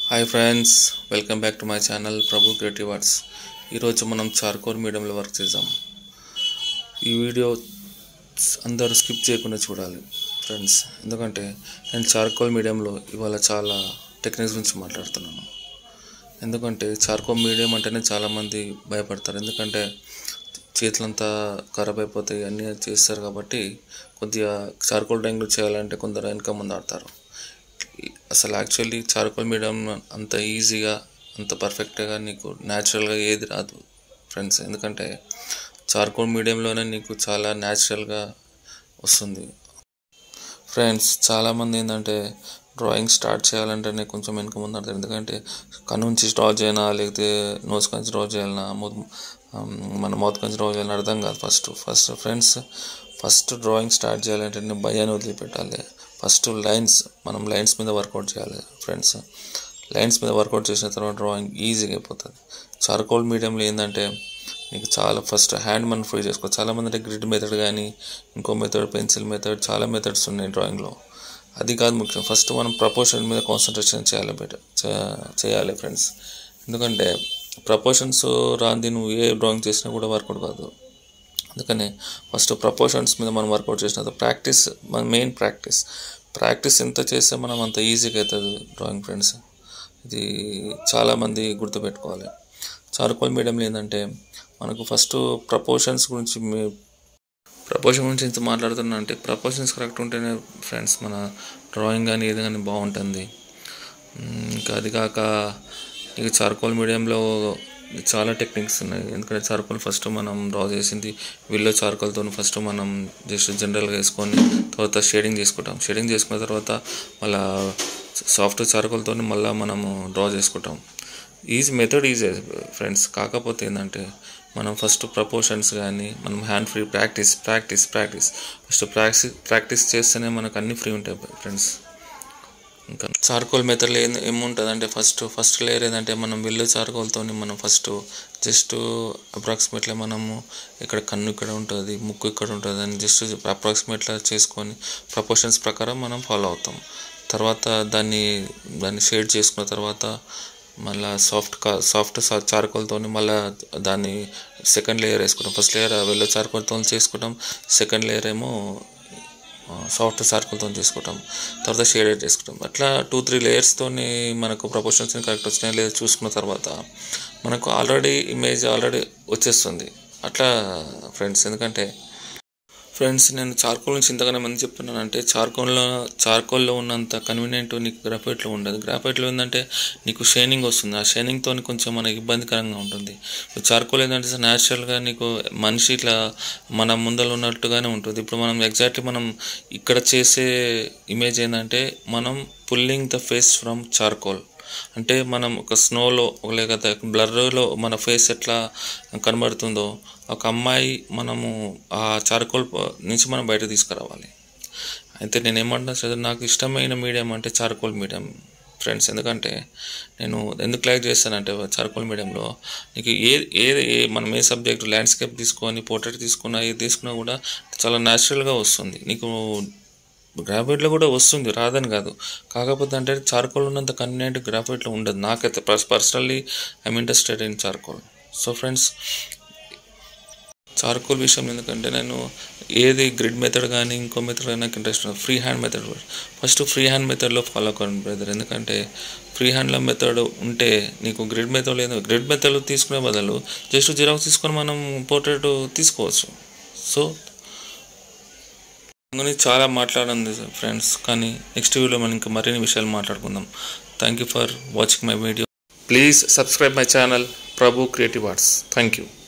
hi friends welcome back to my channel Prabhu creative arts ఈరోజు మనం charcoal మీడియంలో work చేద్దాం ఈ వీడియో అందరూ స్కిప్ చేయకుండా చూడాలి ఫ్రెండ్స్ ఎందుకంటే నేను చార్కోల్ మీడియంలో ఇవాళ చాలా టెక్నిక్స్ గురించి మాట్లాడుతున్నాను ఎందుకంటే చార్కోల్ మీడియం అంటేనే చాలామంది భయపడతారు ఎందుకంటే చేతులంతా ఖరాబ్ అయిపోతాయి అన్నీ చేస్తారు కాబట్టి కొద్దిగా చార్కోల్ డ్రాయింగ్లు చేయాలంటే కొందరు వెనక ముందు ఆడతారు అసలు యాక్చువల్లీ చార్కోల్ మీడియం అంత ఈజీగా అంత పర్ఫెక్ట్గా నీకు న్యాచురల్గా ఏది రాదు ఫ్రెండ్స్ ఎందుకంటే చార్కోల్ మీడియంలోనే నీకు చాలా న్యాచురల్గా వస్తుంది ఫ్రెండ్స్ చాలామంది ఏంటంటే డ్రాయింగ్ స్టార్ట్ చేయాలంటేనే కొంచెం వెనక ముందు ఆడతారు ఎందుకంటే కన్ను నుంచి డ్రా చేయాలా లేకపోతే నోస్ నుంచి డ్రా చేయాలన్నా మౌత్ మన మౌత్ నుంచి డ్రా చేయాలని అర్థం కాదు first first friends first drawing start చేయాలంటే నేను భయాన్ని వదిలిపెట్టాలి ఫస్ట్ లైన్స్ మనం లైన్స్ మీద వర్కౌట్ చేయాలి ఫ్రెండ్స్ లైన్స్ మీద వర్కౌట్ చేసిన తర్వాత డ్రాయింగ్ ఈజీగా అయిపోతుంది చార్కోల్ మీడియంలో ఏంటంటే నీకు చాలా ఫస్ట్ హ్యాండ్ మనం ఫ్రీ చేసుకో చాలామంది అంటే గ్రిడ్ మెథడ్ కానీ ఇంకో మెథడ్ పెన్సిల్ మెథడ్ చాలా మెథడ్స్ ఉన్నాయి డ్రాయింగ్లో అది కాదు ముఖ్యం ఫస్ట్ మనం ప్రపోర్షన్ మీద కాన్సన్ట్రేషన్ చేయాలి బెటర్ చేయాలి ఫ్రెండ్స్ ఎందుకంటే ప్రపోర్షన్స్ రాంది నువ్వు ఏ డ్రాయింగ్ చేసినా కూడా వర్కౌట్ కాదు అందుకని ఫస్ట్ ప్రపోర్షన్స్ మీద మనం వర్కౌట్ చేసిన ప్రాక్టీస్ మన మెయిన్ ప్రాక్టీస్ ప్రాక్టీస్ ఎంత చేస్తే మనం అంత ఈజీగా అవుతుంది డ్రాయింగ్ ఫ్రెండ్స్ ఇది చాలామంది గుర్తుపెట్టుకోవాలి చార్కోల్ మీడియంలో ఏంటంటే మనకు ఫస్ట్ ప్రపోర్షన్స్ గురించి మీ ప్రపోర్షన్ గురించి ఎంత మాట్లాడుతున్నా అంటే ప్రపోర్షన్స్ కరెక్ట్ ఉంటేనే ఫ్రెండ్స్ మన డ్రాయింగ్ కానీ ఏది కానీ బాగుంటుంది ఇంకా అది కాక ఇక చార్కోల్ మీడియంలో చాలా టెక్నిక్స్ ఉన్నాయి ఎందుకంటే చార్కోల్ ఫస్ట్ మనం డ్రా చేసింది విల్లో చార్కోల్తో ఫస్ట్ మనం జస్ట్ జనరల్గా వేసుకొని తర్వాత షేడింగ్ చేసుకుంటాం షేడింగ్ చేసుకున్న తర్వాత మళ్ళా సాఫ్ట్ చార్కోల్తో మళ్ళీ మనము డ్రా చేసుకుంటాం ఈజీ మెథడ్ ఈజీ ఫ్రెండ్స్ కాకపోతే ఏంటంటే మనం ఫస్ట్ ప్రపోర్షన్స్ కానీ మనం hand free practice practice practice first practice practice చేస్తేనే మనకు అన్ని ఫ్రీ ఉంటాయి ఫ్రెండ్స్ ఇంకా చార్కోల్ మెథడ్లో ఏం ఏముంటుంది అంటే ఫస్ట్ ఫస్ట్ లేయర్ ఏంటంటే మనం విల్లు చార్కోల్తో మనం ఫస్ట్ జస్ట్ అప్రాక్సిమేట్లీ మనము ఇక్కడ కన్ను ఇక్కడ ఉంటుంది ముక్కు ఇక్కడ ఉంటుంది అని జస్ట్ అప్రాక్సిమేట్లా చేసుకొని ప్రపోర్షన్స్ ప్రకారం మనం ఫాలో అవుతాం తర్వాత దాన్ని దాన్ని షేడ్ చేసుకున్న తర్వాత మళ్ళీ సాఫ్ట్ కా సాఫ్ట్ చార్కోల్తో మళ్ళీ దాన్ని సెకండ్ లేయర్ వేసుకుంటాం ఫస్ట్ లేయర్ వెల్లో చార్కోల్తో చేసుకుంటాం సెకండ్ లేయర్ ఏమో సాఫ్ట్ చార్కోల్తో చేసుకుంటాం తర్వాత షేడెడ్ చేసుకుంటాం అట్లా టూ త్రీ లేయర్స్తో మనకు ప్రపోర్షన్స్ కరెక్ట్ వచ్చినాయి లేదా చూసుకున్న తర్వాత మనకు ఆల్రెడీ ఇమేజ్ ఆల్రెడీ వచ్చేస్తుంది అట్లా ఫ్రెండ్స్ ఎందుకంటే ఫ్రెండ్స్ నేను చార్కోల్ నుంచి ఇంతగానే మంది చెప్తున్నాను అంటే చార్కోల్లో చార్కోల్లో ఉన్నంత కన్వీనియంట్ నీకు గ్రాఫైట్లో ఉండదు గ్రాఫైట్లో ఏంటంటే నీకు షైనింగ్ వస్తుంది ఆ షైనింగ్తో కొంచెం మనకి ఇబ్బందికరంగా ఉంటుంది చార్కోల్ ఏంటంటే న్యాచురల్గా నీకు మనిషి ఇట్లా మన ముందర ఉన్నట్టుగానే ఉంటుంది ఇప్పుడు మనం ఎగ్జాక్ట్లీ మనం ఇక్కడ చేసే ఇమేజ్ ఏంటంటే మనం pulling the face from charcoal అంటే మనం ఒక స్నోలో లేకపోతే బ్లర్లో మన ఫేస్ ఎట్లా కనబడుతుందో ఒక అమ్మాయి మనము ఆ చార్కోల్ నుంచి మనం బయట తీసుకురావాలి అయితే నేను ఏమంటున్నా చదువు నాకు ఇష్టమైన మీడియం అంటే చార్కోల్ మీడియం ఫ్రెండ్స్ ఎందుకంటే నేను ఎందుకు లైక్ చేస్తానంటే చార్కోల్ మీడియంలో నీకు ఏ ఏ మనం ఏ సబ్జెక్ట్ ల్యాండ్స్కేప్ తీసుకొని పోర్ట్రేట్ తీసుకున్నా ఏది తీసుకున్నా కూడా చాలా న్యాచురల్గా వస్తుంది నీకు గ్రాఫైట్లో కూడా వస్తుంది రాదని కాదు కాకపోతే అంటే చార్కోల్ ఉన్నంత కన్వీనియంట్ గ్రాఫైట్లో ఉండదు నాకైతే personally I'm interested in charcoal so friends charcoal విషయం ఎందుకంటే నేను ఏది గ్రిడ్ మెథడ్ కానీ ఇంకో మెథడ్ కానీ నాకు interest free hand method first free hand మెథడ్లో ఫాలో అవ్వండి బ్రదర్ ఎందుకంటే ఫ్రీ హ్యాండ్లో మెథడ్ ఉంటే నీకు గ్రిడ్ మెథడ్ లేదు గ్రిడ్ మెథడ్ తీసుకునే బదులు జస్ట్ జిరాక్స్ తీసుకొని మనం పోర్ట్రేట్ తీసుకోవచ్చు సో గురించి చాలా మాట్లాడింది ఫ్రెండ్స్ కానీ నెక్స్ట్ వీడియోలో మనం ఇంకా మరిన్ని విషయాలు మాట్లాడుకుందాం thank you for watching my video please subscribe my channel Prabhu creative arts thank you